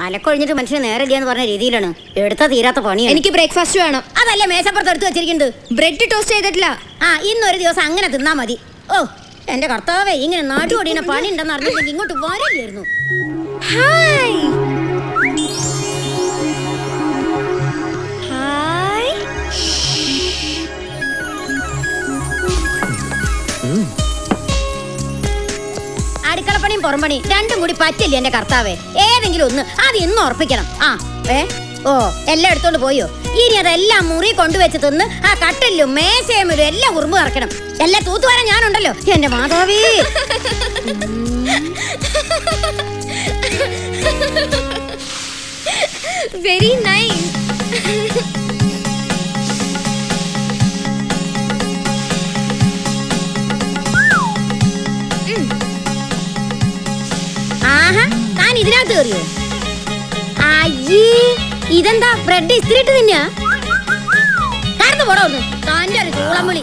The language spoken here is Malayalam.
അലക്കൊഴിഞ്ഞിട്ട് മനുഷ്യന് നേരല്ല എന്ന് പറഞ്ഞ രീതിയിലാണ് എടുത്ത തീരാത്ത പണിയാണ് എനിക്ക് ബ്രേക്ക്ഫാസ്റ്റ് വേണം അതല്ലേ മേശപ്പുറത്ത് എടുത്തു വെച്ചിരിക്കുന്നത് ബ്രെഡ് ടോസ്റ്റ് ചെയ്തിട്ടില്ല ആ ഇന്നൊരു ദിവസം അങ്ങനെ തിന്നാ മതി ഓ എന്റെ കർത്താവേ ഇങ്ങനെ നാട്ടുകൊടിയുടെ പണി ഉണ്ടെന്ന് അറിഞ്ഞില്ലെങ്കിൽ ഇങ്ങോട്ട് വരില്ലായിരുന്നു ഹായ് ഹായ് അടുക്കളപ്പണിയും പുറംപണിയും രണ്ടും കൂടി പറ്റില്ല എന്റെ കർത്താവേ ഏതെങ്കിലും ഒന്ന് അത് ഇന്ന് ഉറപ്പിക്കണം ആ ഏ ഓ എല്ലാം എടുത്തോണ്ട് പോയോ ഇനി അതെല്ലാം മുറി കൊണ്ടുവച്ച് തിന്ന് ആ കട്ടിലും മേശയും എല്ലാം ഉറുമ്പ് കറക്കണം എല്ലാം തൂത്തുവാരാൻ ഞാനുണ്ടല്ലോ എന്റെ മാതാവേ വെരി നൈസ് ആഹാ താൻ ഇതിനകത്ത് കയറിയോ അയ്യേ ഇതെന്താ ബ്രെഡ് ഇസ്തിരിട്ട് തിന്നാ കടന്നു പോടോ ഒന്ന് താൻ്റെ ഒരു ചൂളംവിളി